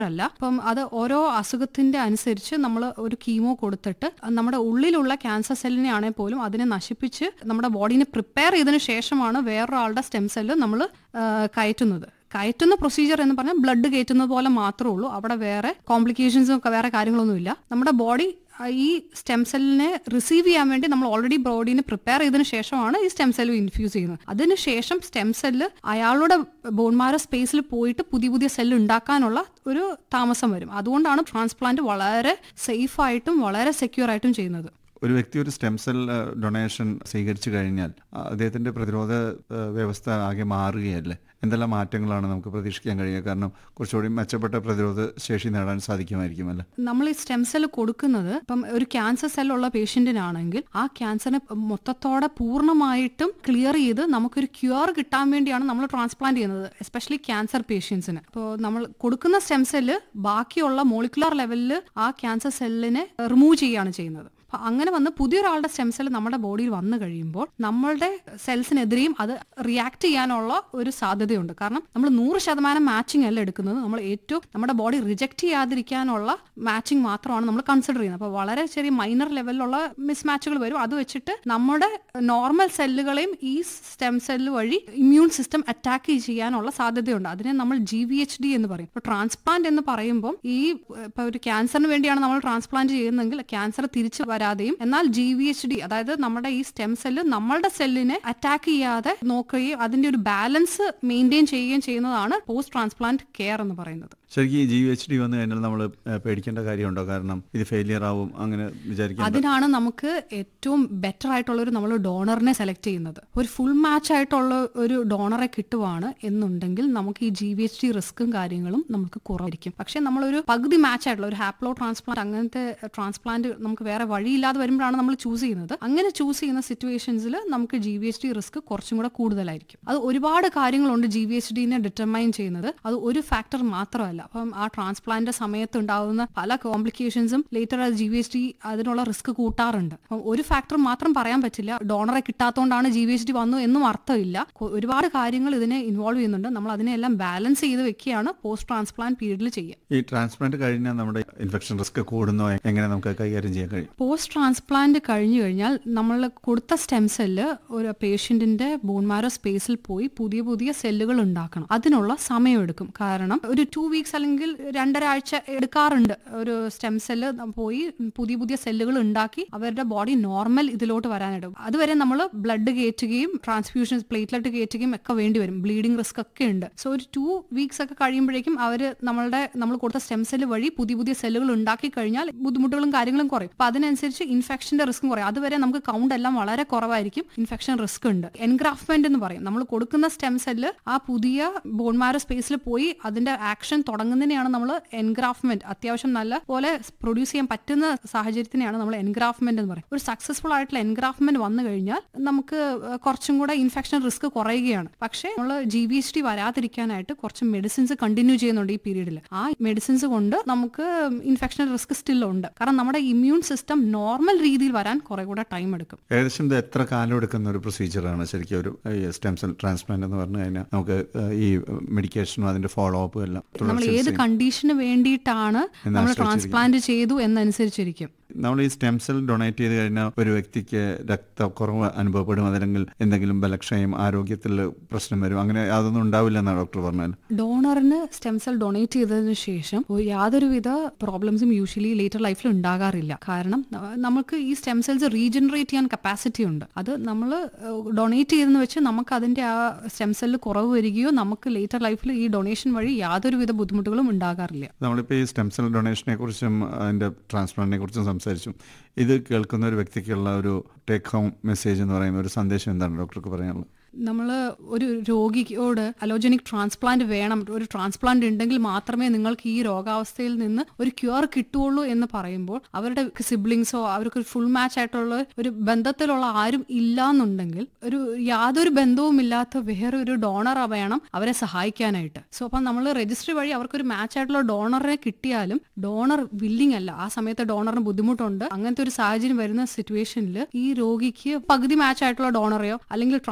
അല്ല അപ്പം അത് ഓരോ അസുഖത്തിന്റെ അനുസരിച്ച് നമ്മൾ ഒരു കീമോ കൊടുത്തിട്ട് നമ്മുടെ ഉള്ളിലുള്ള ക്യാൻസർ സെല്ലിനെ ആണെങ്കിൽ പോലും അതിനെ നശിപ്പിച്ച് നമ്മുടെ ബോഡീനെ പ്രിപ്പയർ ചെയ്തതിന് ശേഷമാണ് വേറൊരാളുടെ സ്റ്റെം സെല്ല് നമ്മൾ കയറ്റുന്നത് കയറ്റുന്ന പ്രൊസീജിയർ എന്ന് പറഞ്ഞാൽ ബ്ലഡ് കയറ്റുന്നത് പോലെ മാത്രമേ ഉള്ളൂ അവിടെ വേറെ കോംപ്ലിക്കേഷൻസും ഒക്കെ വേറെ കാര്യങ്ങളൊന്നുമില്ല നമ്മുടെ ബോഡി ഈ സ്റ്റെം സെല്ലിനെ റിസീവ് ചെയ്യാൻ വേണ്ടി നമ്മൾ ഓൾറെഡി ബോഡീനെ പ്രിപ്പയർ ചെയ്തതിനു ശേഷമാണ് ഈ സ്റ്റെം സെല്ല് ഇൻഫ്യൂസ് ചെയ്യുന്നത് അതിനുശേഷം സ്റ്റെം സെല്ല് അയാളുടെ ബോൺമാര സ്പേസിൽ പോയിട്ട് പുതിയ പുതിയ സെല്ല് ഉണ്ടാക്കാനുള്ള ഒരു താമസം വരും അതുകൊണ്ടാണ് ട്രാൻസ്പ്ലാന്റ് വളരെ സേഫ് ആയിട്ടും വളരെ സെക്യൂർ ആയിട്ടും ചെയ്യുന്നത് ഒരു വ്യക്തി ഒരു സ്റ്റെം സെൽ ഡൊണേഷൻ സ്വീകരിച്ചു കഴിഞ്ഞാൽ അദ്ദേഹത്തിന്റെ പ്രതിരോധ ഏഹ്, വ്യവസ്ഥ ആകെ മാറുകയല്ലേ എന്തെല്ലാം മാറ്റങ്ങളാണ് നമുക്ക് പ്രതീക്ഷിക്കാൻ കഴിയുക കാരണം കുറച്ചുകൂടി മെച്ചപ്പെട്ട പ്രതിരോധ ശേഷി നേടാൻ സാധിക്കുമായിരിക്കും അല്ലേ നമ്മൾ ഈ സ്റ്റെം സെൽ കൊടുക്കുന്നത് ഇപ്പം ഒരു ക്യാൻസർ സെല്ലുള്ള പേഷ്യന്റിനാണെങ്കിൽ ആ ക്യാൻസറിനെ മൊത്തത്തോടെ പൂർണ്ണമായിട്ടും ക്ലിയർ ചെയ്ത് നമുക്കൊരു ക്യൂർ കിട്ടാൻ വേണ്ടിയാണ് നമ്മൾ ട്രാൻസ്പ്ലാന്റ് ചെയ്യുന്നത് എസ്പെഷ്യലി ക്യാൻസർ പേഷ്യൻസിന് അപ്പോൾ നമ്മൾ കൊടുക്കുന്ന സ്റ്റെം സെല്ല് ബാക്കിയുള്ള മോളിക്കുലർ ലെവലിൽ ആ ക്യാൻസർ സെല്ലിനെ റിമൂവ് ചെയ്യുകയാണ് ചെയ്യുന്നത് അപ്പൊ അങ്ങനെ വന്ന് പുതിയൊരാളുടെ സ്റ്റെം സെൽ നമ്മുടെ ബോഡിയിൽ വന്നു കഴിയുമ്പോൾ നമ്മളുടെ സെൽസിനെതിരെയും അത് റിയാക്ട് ചെയ്യാനുള്ള ഒരു സാധ്യതയുണ്ട് കാരണം നമ്മൾ നൂറ് ശതമാനം മാച്ചിങ് അല്ല എടുക്കുന്നത് നമ്മൾ ഏറ്റവും നമ്മുടെ ബോഡി റിജക്ട് ചെയ്യാതിരിക്കാനുള്ള മാച്ചിങ് മാത്രമാണ് നമ്മൾ കൺസിഡർ ചെയ്യുന്നത് അപ്പോൾ വളരെ ചെറിയ മൈനർ ലെവലിലുള്ള മിസ് മാച്ചുകൾ വരും അത് വെച്ചിട്ട് നമ്മുടെ നോർമൽ സെല്ലുകളെയും ഈ സ്റ്റെം സെല്ല് വഴി ഇമ്മ്യൂൺ സിസ്റ്റം അറ്റാക്ക് ചെയ്യാനുള്ള സാധ്യതയുണ്ട് അതിനെ നമ്മൾ ജി വി എച്ച് ഡി എന്ന് പറയും ഇപ്പോൾ ട്രാൻസ്പ്ലാന്റ് എന്ന് പറയുമ്പോൾ ഈ ഇപ്പോൾ ഒരു ക്യാൻസറിന് വേണ്ടിയാണ് നമ്മൾ ട്രാൻസ്പ്ലാന്റ് ചെയ്യുന്നതെങ്കിൽ ക്യാൻസർ തിരിച്ചു വരാതെയും എന്നാൽ ജി വി എച്ച് ഡി അതായത് നമ്മുടെ ഈ സ്റ്റെം സെല്ല് നമ്മളുടെ സെല്ലിനെ അറ്റാക്ക് ചെയ്യാതെ നോക്കുകയും അതിന്റെ ഒരു ബാലൻസ് മെയിൻറ്റെയിൻ ചെയ്യുകയും ചെയ്യുന്നതാണ് പോസ്റ്റ് ട്രാൻസ്പ്ലാന്റ് കെയർ എന്ന് പറയുന്നത് ശരിക്കും ഈ ജി എച്ച് ഡി വന്നു കഴിഞ്ഞാൽ നമ്മൾ പേടിക്കേണ്ട കാര്യമുണ്ടോ കാരണം ഇത് ഫെയിലിയർ ആവും അങ്ങനെ വിചാരിക്കാൻ അതിനാണ് നമുക്ക് ഏറ്റവും ബെറ്റർ ആയിട്ടുള്ള ഒരു നമ്മൾ ഡോണറിനെ സെലക്ട് ചെയ്യുന്നത് ഒരു ഫുൾ മാച്ച് ആയിട്ടുള്ള ഒരു ഡോണറെ കിട്ടുവാണ് എന്നുണ്ടെങ്കിൽ നമുക്ക് ഈ ജി വി എച്ച് ഡി റിസ്ക്കും കാര്യങ്ങളും നമുക്ക് കുറവായിരിക്കും പക്ഷെ നമ്മളൊരു പകുതി മാച്ച് ആയിട്ടുള്ള ഒരു ഹാപ്ലോ ട്രാൻസ്പ്ലാന്റ് അങ്ങനത്തെ ട്രാൻസ്പ്ലാന്റ് നമുക്ക് വേറെ വഴിയില്ലാതെ വരുമ്പോഴാണ് നമ്മൾ ചൂസ് ചെയ്യുന്നത് അങ്ങനെ ചൂസ് ചെയ്യുന്ന സിറ്റുവേഷൻസിൽ നമുക്ക് G V H D risk കുറച്ചും കൂടെ കൂടുതലായിരിക്കും അത് ഒരുപാട് കാര്യങ്ങളുണ്ട് ജി വി എച്ച് ഡിനെ ഡിറ്റർമൈൻ ചെയ്യുന്നത് അത് ഒരു ഫാക്ടർ മാത്രമല്ല അപ്പം ആ ട്രാൻസ്പ്ലാന്റ് സമയത്ത് ഉണ്ടാകുന്ന പല കോംപ്ലിക്കേഷൻസും later G V H D അതിനുള്ള റിസ്ക് കൂട്ടാറുണ്ട് അപ്പം ഒരു ഫാക്ടർ മാത്രം പറയാൻ പറ്റില്ല ഡോണറെ കിട്ടാത്തതുകൊണ്ടാണ് ജി വി എച്ച് ഡി വന്നു എന്നും അർത്ഥമില്ല കൊ- ഒരുപാട് കാര്യങ്ങൾ ഇതിനെ ഇൻവോൾവ് ചെയ്യുന്നുണ്ട് നമ്മൾ അതിനെല്ലാം ബാലൻസ് ചെയ്ത് വെക്കുകയാണ് പോസ്റ്റ് ട്രാൻസ്പ്ലാന്റ് പീരീഡിൽ ചെയ്യുക ഈ ട്രാൻസ്പ്ലാന്റ് കഴിഞ്ഞാൽ നമ്മുടെ ഇൻഫെക്ഷൻ റിസ്ക് കൂടുന്നോ എങ്ങനെ നമുക്ക് കൈകാര്യം ചെയ്യാൻ കഴിയും പോസ്റ്റ് ട്രാൻസ്പ്ലാന്റ് കഴിഞ്ഞു കഴിഞ്ഞാൽ നമ്മൾ കൊടുത്ത സ്റ്റെം സെല്ല് ഒരു പേഷ്യന്റിന്റെ ബോൺമാരോ സ്പേസിൽ പോയി പുതിയ പുതിയ സെല്ലുകൾ ഉണ്ടാക്കണം അതിനുള്ള സമയമെടുക്കും കാരണം ഒരു ടു വീക്സ് അല്ലെങ്കിൽ രണ്ടര ആഴ്ച എടുക്കാറുണ്ട് ഒരു സ്റ്റെം സെല്ല് പോയി പുതിയ പുതിയ സെല്ലുകൾ ഉണ്ടാക്കി അവരുടെ ബോഡി നോർമൽ ഇതിലോട്ട് വരാനായിട്ട് അതുവരെ നമ്മൾ ബ്ലഡ് കയറ്റുകയും ട്രാൻസ്ഫ്യൂഷൻ പ്ലേറ്റ്ലെറ്റ് കയറ്റുകയും ഒക്കെ വേണ്ടി വരും ബ്ലീഡിംഗ് റിസ്ക് ഒക്കെ ഉണ്ട് സോ ഒരു ടു വീക്സ് ഒക്കെ കഴിയുമ്പോഴേക്കും അവർ നമ്മളുടെ നമ്മൾ കൊടുത്ത സ്റ്റെം സെല്ല് വഴി പുതിയ പുതിയ സെല്ലുകൾ ഉണ്ടാക്കി കഴിഞ്ഞാൽ ബുദ്ധിമുട്ടുകളും കാര്യങ്ങളും കുറയും അപ്പൊ അതിനനുസരിച്ച് ഇൻഫെക്ഷന്റെ റിസ്ക്കും കുറയും അതുവരെ നമുക്ക് കൗണ്ട് എല്ലാം വളരെ കുറവായിരിക്കും ഇൻഫെക്ഷൻ റിസ്ക് ഉണ്ട് എൻഗ്രാഫ്മെന്റ് എന്ന് പറയും നമ്മൾ കൊടുക്കുന്ന സ്റ്റെം സെല്ല് ആ പുതിയ ബോൺമാരോ സ്പേസിൽ പോയി അതിന്റെ ആക്ഷൻ തുടങ്ങുന്നതിനെയാണ് നമ്മൾ എൻഗ്രാഫ്മെന്റ് അത്യാവശ്യം നല്ല പോലെ പ്രൊഡ്യൂസ് ചെയ്യാൻ പറ്റുന്ന സാഹചര്യത്തിനെയാണ് നമ്മൾ എൻഗ്രാഫ്മെന്റ് എന്ന് പറയും ഒരു സക്സസ്ഫുൾ ആയിട്ടുള്ള എൻഗ്രാഫ്മെന്റ് വന്നു കഴിഞ്ഞാൽ നമുക്ക് കുറച്ചും കൂടെ ഇൻഫെക്ഷൻ റിസ്ക് കുറയുകയാണ് പക്ഷേ നമ്മൾ ജി വി എച്ച് ഡി വരാതിരിക്കാനായിട്ട് കുറച്ച് മെഡിസിൻസ് കണ്ടിന്യൂ ചെയ്യുന്നുണ്ട് ഈ പീരീഡിൽ ആ മെഡിസിൻസ് കൊണ്ട് നമുക്ക് ഇൻഫെക്ഷൻ റിസ്ക് സ്റ്റിൽ ഉണ്ട് കാരണം നമ്മുടെ ഇമ്മ്യൂൺ സിസ്റ്റം നോർമൽ രീതിയിൽ വരാൻ കുറെ കൂടെ ടൈം എടുക്കും ഏകദേശം ഇത് എത്ര കാലം എടുക്കുന്ന ഒരു പ്രൊസീജിയറാണ് ശരിക്കും ഒരു സ്റ്റെം സെൽ ട്രാൻസ്പ്ലാന്റ് എന്ന് പറഞ്ഞു കഴിഞ്ഞാൽ നമുക്ക് ഏഹ്, ഈ മെഡിക്കേഷനും അതിന്റെ ഫോളോ അപ്പും എല്ലാം നമ്മൾ തുടർ ഏത് ചികിത്സയും കണ്ടീഷന് വേണ്ടിയിട്ടാണ് എന്ന് നമ്മൾ ആശ്രയിച്ചിരിക്കും. ട്രാൻസ്പ്ലാന്റ് ചെയ്തു എന്നനുസരിച്ചിരിക്കും നമ്മൾ ഈ സ്റ്റെം സെൽ ഡൊണേറ്റ് ചെയ്ത് കഴിഞ്ഞാൽ ഒരു വ്യക്തിക്ക് രക്തക്കുറവ് അനുഭവപ്പെടും അതല്ലെങ്കിൽ എന്തെങ്കിലും ബലക്ഷയം ആരോഗ്യത്തിൽ പ്രശ്നം വരും അങ്ങനെ അതൊന്നും ഉണ്ടാവില്ല എന്നാണ് ഡോക്ടർ പറഞ്ഞത് ഡോണറിന് സ്റ്റെം സെൽ ഡൊണേറ്റ് ചെയ്തതിനു ശേഷം ഒരു യാതൊരുവിധ പ്രോബ്ലംസും യൂഷ്വലി ലേറ്റർ ലൈഫിൽ ഉണ്ടാകാറില്ല കാരണം ന- നമുക്ക് ഈ സ്റ്റെം സെൽസ് റീജനറേറ്റ് ചെയ്യാൻ കപ്പാസിറ്റി ഉണ്ട് അത് നമ്മൾ ഡൊണേറ്റ് ചെയ്തെന്ന് വെച്ച് നമുക്ക് അതിന്റെ ആ സ്റ്റെം സെല്ല് കുറവ് വരികയോ നമുക്ക് ലേറ്റർ ലൈഫിൽ ഈ ഡൊണേഷൻ വഴി യാതൊരുവിധ ബുദ്ധിമുട്ടുകളും ഉണ്ടാകാറില്ല നമ്മളിപ്പോൾ ഈ സ്റ്റെം സെൽ ഡൊണേഷനെ കുറിച്ചും അതിന്റെ ട്രാൻസ്പ്ലാന്റിനെ കുറിച്ചും സംസാരിച്ചു ഇത് കേൾക്കുന്ന ഒരു വ്യക്തിക്കുള്ള ഒരു ടേക്ക് ഹോം മെസ്സേജ് എന്ന് പറയുന്ന ഒരു സന്ദേശം എന്താണ് ഡോക്ടർക്ക് പറയാനുള്ളത് നമ്മൾ ഒരു രോഗിയോട് അലോജനിക് ട്രാൻസ്പ്ലാന്റ് വേണം ഒരു ട്രാൻസ്പ്ലാന്റ് ഉണ്ടെങ്കിൽ മാത്രമേ നിങ്ങൾക്ക് ഈ രോഗാവസ്ഥയിൽ നിന്ന് ഒരു ക്യൂർ കിട്ടുള്ളൂ എന്ന് പറയുമ്പോൾ അവരുടെ സിബ്ലിങ്സോ അവർക്ക് ഫുൾ മാച്ച് ആയിട്ടുള്ള ഒരു ബന്ധത്തിലുള്ള ആരും ഇല്ല എന്നുണ്ടെങ്കിൽ ഒരു യാതൊരു ബന്ധവും ഇല്ലാത്ത വേറെ ഒരു ഡോണർ വേണം അവരെ സഹായിക്കാനായിട്ട് സോ അപ്പം നമ്മൾ രജിസ്ട്രി വഴി അവർക്കൊരു മാച്ച് ആയിട്ടുള്ള ഡോണറെ കിട്ടിയാലും ഡോണർ വില്ലിംഗ് അല്ല ആ സമയത്ത് ഡോണറിന് ബുദ്ധിമുട്ടുണ്ട് അങ്ങനത്തെ ഒരു സാഹചര്യം വരുന്ന സിറ്റുവേഷനിൽ ഈ രോഗിക്ക് പകുതി മാച്ച് ആയിട്ടുള്ള ഡോണറെയോ അല്ലെങ്കിൽ ട്രാൻസ്പ്ലാന്റ്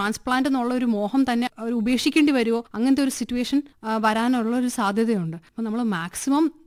എന്നുള്ള ഒരു മോഹം തന്നെ അവർ ഉപേക്ഷിക്കേണ്ടി വരുമോ അങ്ങനത്തെ ഒരു സിറ്റുവേഷൻ വരാനുള്ള ഒരു സാധ്യതയുണ്ട് അപ്പോൾ നമ്മൾ മാക്സിമം